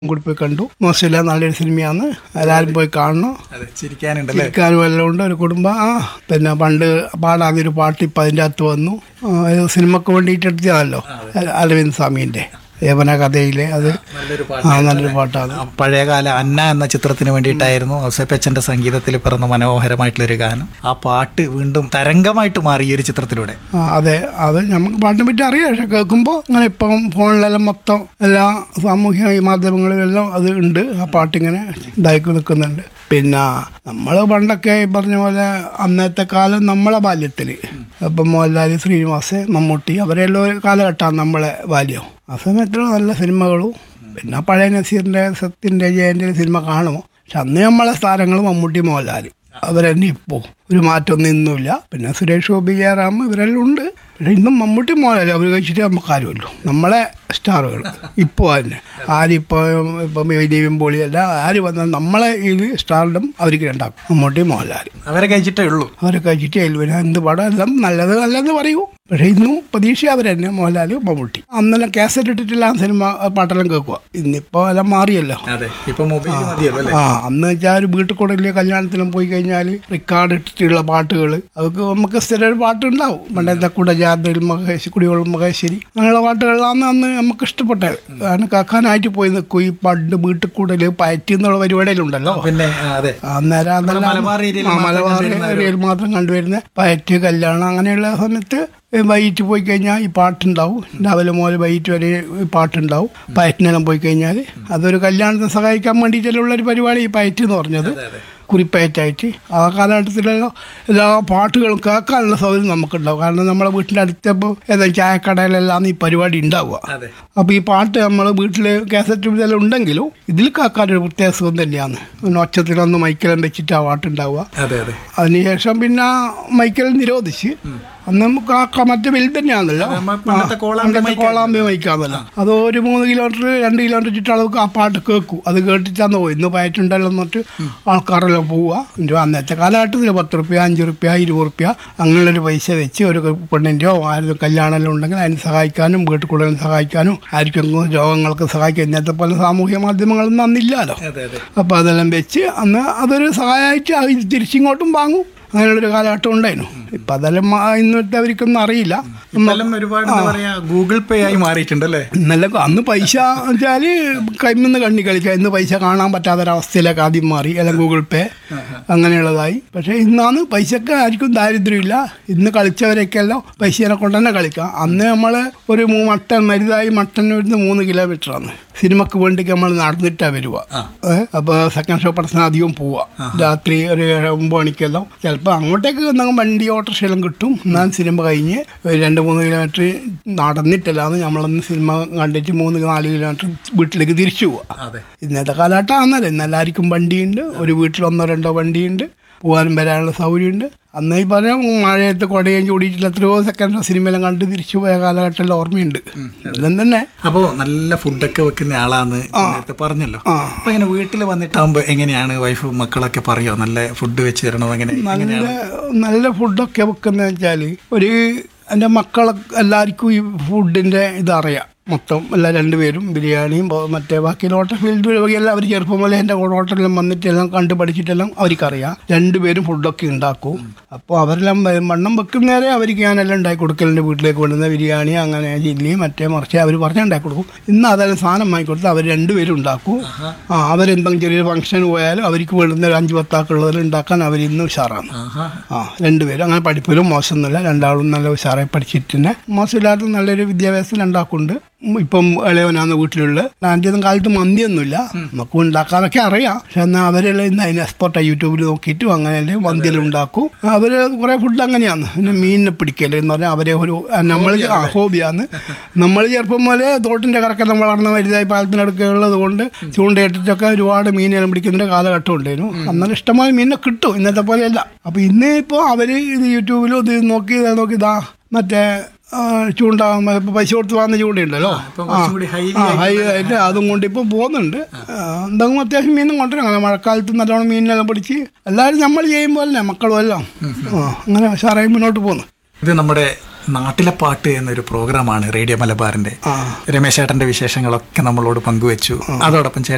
കൂടി പോയി കണ്ടു മോശമില്ല നല്ലൊരു സിനിമയാണ് എല്ലാവരും പോയി കാണണം അതെ ചിരിക്കാനുണ്ടല്ലേ ചിരിക്കാനും എല്ലാം ഉണ്ട് ഒരു കുടുംബം ആ പിന്നെ പണ്ട് പാടാതൊരു പാട്ട് ഇപ്പം അതിൻ്റെ അകത്ത് വന്നു ആ, ഇത് സിനിമക്ക് വേണ്ടിയിട്ട് എടുത്തതാണല്ലോ അരവിന്ദ് സ്വാമീൻ്റെ യവന കഥയിലെ അത് നല്ലൊരു ആ നല്ലൊരു പാട്ടാണ് ആ പഴയകാല അന്ന എന്ന ചിത്രത്തിന് വേണ്ടിയിട്ടായിരുന്നു ഔസേപ്പച്ചന്റെ സംഗീതത്തിൽ പിറന്ന മനോഹരമായിട്ടുള്ളൊരു ഗാനം ആ പാട്ട് വീണ്ടും തരംഗമായിട്ട് മാറി ഈ ഒരു ചിത്രത്തിലൂടെ ആ, അതെ അത് നമുക്ക് പാട്ടിനെ പറ്റി അറിയാം പക്ഷെ കേൾക്കുമ്പോൾ അങ്ങനെ ഇപ്പം ഫോണിലെല്ലാം മൊത്തം എല്ലാ സാമൂഹ്യ മാധ്യമങ്ങളിലെല്ലാം അത് ഉണ്ട് ആ പാട്ടിങ്ങനെ ഇതായി നിൽക്കുന്നുണ്ട് പിന്നെ നമ്മൾ പണ്ടൊക്കെ ഈ പറഞ്ഞ പോലെ അന്നത്തെ കാലം നമ്മളെ ബാല്യത്തിൽ ഇപ്പം മോഹൻലാൽ ശ്രീനിവാസ് മമ്മൂട്ടി അവരെല്ലാം ഒരു കാലഘട്ടമാണ് നമ്മളെ ബാല്യം ആ സമയത്തുള്ള നല്ല സിനിമകളും പിന്നെ പഴയ നസീറിൻ്റെ സത്യൻ്റെ ജയൻ്റെ സിനിമ കാണുമോ പക്ഷെ അന്ന് നമ്മളെ താരങ്ങൾ മമ്മൂട്ടി മോഹൻലാൽ അവരെന്നെ ഇപ്പോൾ ഒരു മാറ്റമൊന്നും ഇന്നുമില്ല പിന്നെ സുരേഷ് ഗോപി ജയറാം ഇവരെല്ലാം ഉണ്ട് പക്ഷെ ഇന്നും മമ്മൂട്ടി മോഹൻലാൽ അവർ കഴിച്ചിട്ട് നമുക്ക് ആരുമല്ലോ നമ്മളെ സ്റ്റാറുകൾ ഇപ്പോൾ തന്നെ ആരിപ്പോൾ ഇപ്പം വിജയും പോളിയല്ല ആര് വന്നാൽ നമ്മളെ ഇത് സ്റ്റാറിലും അവർക്ക് രണ്ടാക്കും മമ്മൂട്ടി മോഹൻലാൽ അവരെ കഴിച്ചിട്ടേ ഉള്ളൂ അവരെ കഴിച്ചിട്ട് എൽവിന എന്ത് പടം എല്ലാം നല്ലത് നല്ലതെന്ന് പറയൂ പക്ഷേ ഇന്നും പ്രതീക്ഷ അവരെന്നെ മോഹൻലാൽ മമ്മൂട്ടി അന്നെല്ലാം കാസറ്റ് ഇട്ടിട്ടില്ല ആ സിനിമ പാട്ടെല്ലാം കേൾക്കുക ഇന്നിപ്പോൾ എല്ലാം മാറിയല്ലോ അതെ ഇപ്പൊ മൊബൈൽ മതിയല്ലോ അല്ലേ ആ അന്ന് വെച്ചാൽ ഒരു വീട്ടിൽ കൂടെ വലിയ കല്യാണത്തിനും പോയി കഴിഞ്ഞാൽ റെക്കോർഡ് ഇട്ടിട്ടുള്ള പാട്ടുകൾ അതൊക്കെ നമുക്ക് സ്ഥിരം ഒരു പാട്ടുണ്ടാവും പണ്ടത്തെ കൂടെ ജാതയിൽ മഹേഷ് കുടിയോളം മഹേശ്വരി അങ്ങനെയുള്ള പാട്ടുകളാണ് അന്ന് നമുക്ക് ഇഷ്ടപ്പെട്ടത് കാരണം കേൾക്കാനായിട്ട് പോയി നിൽക്കും ഈ പണ്ട് വീട്ടിൽ കൂടൽ പയറ്റി എന്നുള്ള പരിപാടിയിലുണ്ടല്ലോ പിന്നെ ആ, അതെ അന്നേരം അതെല്ലാം മലബാർ ഏരിയയിൽ ആ, മാത്രം മലബാർ കണ്ടുവരുന്ന ഒരു- ഏരിയയിൽ മാത്രം കണ്ടുവരുന്ന പയറ്റ് കല്യാണം അങ്ങനെയുള്ള സമയത്ത് വൈകിട്ട് പോയി കഴിഞ്ഞാൽ ഈ പാട്ടുണ്ടാവും രാവിലെ മുതൽ വൈകിട്ട് വരെ ഈ പാട്ടുണ്ടാവും പയറ്റിനെല്ലാം പോയി കഴിഞ്ഞാൽ അതൊരു കല്യാണത്തിന് സഹായിക്കാൻ വേണ്ടിയിട്ടുള്ള ഒരു പരിപാടി ഈ പയറ്റ് എന്ന് പറഞ്ഞത് കുറിപ്പയറ്റായിട്ട് ആ കാലഘട്ടത്തിലുള്ള എല്ലാ പാട്ടുകളും കേൾക്കാനുള്ള സൗകര്യം നമുക്കുണ്ടാവും കാരണം നമ്മളെ വീട്ടിൻ്റെ അടുത്തപ്പോൾ ഏതായാലും ചായക്കടയിലെല്ലാം ഈ പരിപാടി ഉണ്ടാവുക അതെ അപ്പോൾ ഈ പാട്ട് നമ്മൾ വീട്ടിൽ കാസറ്റ് ഇതെല്ലാം ഉണ്ടെങ്കിലും ഇതിൽ കേൾക്കാനൊരു പ്രത്യേക സുഖം തന്നെയാണ് ഒന്ന് ഒച്ചത്തിലൊന്ന് മൈക്കെല്ലാം വെച്ചിട്ട് ആ പാട്ടുണ്ടാവുക അതെ അതെ അതിനുശേഷം പിന്നെ മൈക്കൽ നിരോധിച്ച് അന്ന് നമുക്ക് ആ ക- മറ്റേ വലുത് തന്നെയാണല്ലോ നമ്മ പണ്ടത്തെ കോളാമ്പി പണ്ടത്തെ മൈക്ക് കോളാമ്പി മൈക്കാണല്ലോ അത് ഒരു മൂന്ന് കിലോമീറ്റർ രണ്ട് കിലോമീറ്റർ ചുറ്റളവ് ആ പാട്ട് കേൾക്കും അത് കേട്ടിട്ടാന്ന് പോയി ഇന്ന് പയറ്റുണ്ടല്ലോ എന്നിട്ട് ആൾക്കാരെല്ലാം പോവുക എന്നിട്ട് അന്നത്തെ കാലഘട്ടത്തിൽ പത്ത് റുപ്യ അഞ്ച് റുപ്യ ഇരുപത് റുപ്യ അങ്ങനെയുള്ളൊരു പൈസ വെച്ച് ഒരു പെണ്ണിൻ്റെയോ ആരും കല്യാണമെല്ലാം ഉണ്ടെങ്കിൽ അതിന് സഹായിക്കാനും വീട്ടിൽ കൂടുതലും സഹായിക്കാനും ആർക്കെങ്കിലും രോഗങ്ങൾക്ക് സഹായിക്കാൻ ഇന്നത്തെ പോലെ സാമൂഹ്യ മാധ്യമങ്ങളൊന്നും അന്നില്ലല്ലോ അതെ അതെ അപ്പോൾ അതെല്ലാം വെച്ച് അന്ന് അതൊരു സഹായമായിട്ട് അത് തിരിച്ചിങ്ങോട്ടും വാങ്ങും അങ്ങനെയുള്ളൊരു കാലഘട്ടം ഉണ്ടായിരുന്നു ഇപ്പം അതെല്ലാം മാ- ഇന്നത്തെ അവർക്കൊന്നും അറിയില്ല ഇപ്പെല്ലാം ഒരുപാട് എന്താ പറയാ ഗൂഗിൾ പേ ആയി മാറിയിട്ടുണ്ടല്ലേ ഇന്നലെ അന്ന് പൈസ വെച്ചാൽ കൈമിന്ന് കണ്ണി കളിക്കുക ഇന്ന് പൈസ കാണാൻ പറ്റാത്തൊരവസ്ഥയിലേക്ക് ആദ്യം മാറി എല്ലാം ഗൂഗിൾ പേ അങ്ങനെയുള്ളതായി പക്ഷേ ഇന്നാണ് പൈസക്ക് ആർക്കും ദാരിദ്ര്യമില്ല ഇന്ന് കളിച്ചവരൊക്കെയല്ലോ പൈസേനെ കൊണ്ട് തന്നെ കളിക്കാം അന്ന് നമ്മൾ ഒരു മൂ- മട്ടൻ മരുതായി മട്ടൻ വരുന്ന മൂന്ന് കിലോമീറ്ററാണ് സിനിമക്ക് വേണ്ടിക്ക് നമ്മൾ നടന്നിട്ടാണ് വരിക അപ്പോൾ സെക്കൻഡ് ഷോ പടത്തിന് അധികം പോവുക രാത്രി ഒരു ഏഴ് ഒമ്പത് മണിക്കെല്ലാം ചിലപ്പോൾ അങ്ങോട്ടേക്ക് എന്തെങ്കിലും വണ്ടി ഓട്ടോറിക്ഷയെല്ലാം കിട്ടും എന്നാൽ സിനിമ കഴിഞ്ഞ് ഒരു രണ്ട് മൂന്ന് കിലോമീറ്റർ നടന്നിട്ടല്ലാന്ന് നമ്മളന്ന് സിനിമ കണ്ടിട്ട് മൂന്ന് നാല് കിലോമീറ്റർ വീട്ടിലേക്ക് തിരിച്ചു പോവുക അതെ ഇന്നത്തെ കാലഘട്ടമാണല്ലോ ഇന്ന് എല്ലാവർക്കും വണ്ടിയുണ്ട് ഒരു വീട്ടിൽ ഒന്നോ രണ്ടോ വണ്ടിയുണ്ട് പോകാനും വരാനുള്ള സൗകര്യമുണ്ട് അന്ന് ഈ പറഞ്ഞ മഴയത്ത് കൊടയും ചൂടിയിട്ടില്ല എത്രയോ സെക്കൻഡ് സിനിമയെല്ലാം കണ്ട് തിരിച്ചു പോയ കാലഘട്ടമെല്ലാം ഓർമ്മയുണ്ട് ഇതെല്ലാം തന്നെ അപ്പോ നല്ല ഫുഡൊക്കെ വെക്കുന്ന ആളാന്ന് നേരത്തെ പറഞ്ഞല്ലോ അപ്പൊ ഇങ്ങനെ വീട്ടിൽ വന്നിട്ടാകുമ്പോ എങ്ങനെയാണ് വൈഫ് മക്കളൊക്കെ പറയോ നല്ല ഫുഡ് വെച്ച് തരണോ അങ്ങനെ നല്ല നല്ല ഫുഡൊക്കെ വെക്കുന്നത് വെച്ചാൽ ഒരു എൻ്റെ മക്കളെ എല്ലാവർക്കും ഈ ഫുഡിൻ്റെ ഇതറിയാം മൊത്തം എല്ലാ രണ്ടുപേരും ബിരിയാണിയും ബോ- മറ്റേ ബാക്കി ഹോട്ടൽ ഫീൽഡ് എല്ലാം അവർ ചെറുപ്പം പോലെ എൻ്റെ ഹോട്ടലിലും വന്നിട്ട് എല്ലാം കണ്ട് പഠിച്ചിട്ടെല്ലാം അവർക്കറിയാം രണ്ടുപേരും ഫുഡൊക്കെ ഉണ്ടാക്കും അപ്പോൾ അവരെല്ലാം വ- വണ്ണം വെക്കുന്നേരെ അവർക്ക് ഞാനെല്ലാം ഉണ്ടാക്കി കൊടുക്കലുണ്ട് വീട്ടിലേക്ക് കൊണ്ടുവന്ന ബിരിയാണി അങ്ങനെ ചില്ലി മറ്റേ മറിച്ച് അവർ പറഞ്ഞാൽ ഉണ്ടാക്കി കൊടുക്കും ഇന്ന് അതെല്ലാം സാധനം വാങ്ങിക്കൊടുത്ത് അവർ രണ്ടുപേരും ഉണ്ടാക്കും ആ അവരെന്തെങ്കിലും ചെറിയൊരു ഫംഗ്ഷൻ പോയാലും അവർക്ക് വേണ്ടുന്ന ഒരു അഞ്ച് പത്താക്കുള്ളതിൽ ഉണ്ടാക്കാൻ അവർ ഇന്നും ഉഷാറാണ് ആഹാ ആ രണ്ടുപേരും അങ്ങനെ പഠിപ്പിലും മോശമൊന്നുമില്ല രണ്ടാളും നല്ല ഉഷാറായി പഠിച്ചിട്ട് തന്നെ മോശമില്ലാത്ത നല്ലൊരു വിദ്യാഭ്യാസം രണ്ടാക്കുണ്ട് ഉം ഇപ്പം ഇളയവനാണ് വീട്ടിലുള്ള ആദ്യം കാലത്ത് മന്തിയൊന്നുമില്ല നമുക്ക് ഉണ്ടാക്കാനൊക്കെ അറിയാം പക്ഷെ എന്നാൽ അവരെല്ലാം ഇന്ന് അതിന് എക്സ്പോർട്ടായി യൂട്യൂബിൽ നോക്കിയിട്ടും അങ്ങനെ മന്തിയെല്ലാം ഉണ്ടാക്കും അവർ കുറേ ഫുഡ് അങ്ങനെയാണ് പിന്നെ മീനിനെ പിടിക്കല് എന്ന് പറഞ്ഞാൽ അവരെ ഒരു നമ്മൾ ഹോബിയാണ് നമ്മൾ ചെറുപ്പം പോലെ തോട്ടിൻ്റെ കറക്കെല്ലാം വളർന്ന വലുതായി പാലത്തിനടുക്കെ ഉള്ളത് കൊണ്ട് ചൂണ്ടയിട്ടിട്ടൊക്കെ ഒരുപാട് മീനെല്ലാം പിടിക്കുന്നതിൻ്റെ കാലഘട്ടം ഉണ്ടായിരുന്നു അന്നേരം ഇഷ്ടംപോലെ മീനിനെ കിട്ടും ഇന്നത്തെ പോലെയല്ല അപ്പോൾ ഇന്ന് ഇപ്പോൾ അവർ ഇത് യൂട്യൂബിലും ഇത് നോക്കി ഇത് നോക്കി ഇതാ മറ്റേ ആ, ചൂണ്ട മ- ഇപ്പൊ പൈസ കൊടുത്ത് വാങ്ങുന്ന ചൂണ്ടയുണ്ടല്ലോ ഇപ്പൊ കുറച്ചുകൂടി highly ആ ഹൈ ആയിട്ട് അതും കൊണ്ട് ഇപ്പം പോകുന്നുണ്ട് ആ, എന്തെങ്കിലും അത്യാവശ്യം മീനും കൊണ്ടുവരും അങ്ങനെ മഴക്കാലത്ത് നല്ലോണം മീനിനെല്ലാം പിടിച്ച് എല്ലാവരും നമ്മൾ ചെയ്യുമ്പോൾ അല്ലേ മക്കളും എല്ലാം ആ അങ്ങനെ ഉഷാറായി മുന്നോട്ട് പോകുന്നു ഇത് നമ്മുടെ നാട്ടിലെ പാട്ട് എന്നൊരു പ്രോഗ്രാമാണ് റേഡിയോ മലബാറിന്റെ ആ രമേശ് ചേട്ടന്റെ വിശേഷങ്ങളൊക്കെ നമ്മളോട് പങ്കുവെച്ചു അതോടൊപ്പം ചേട്ടൻ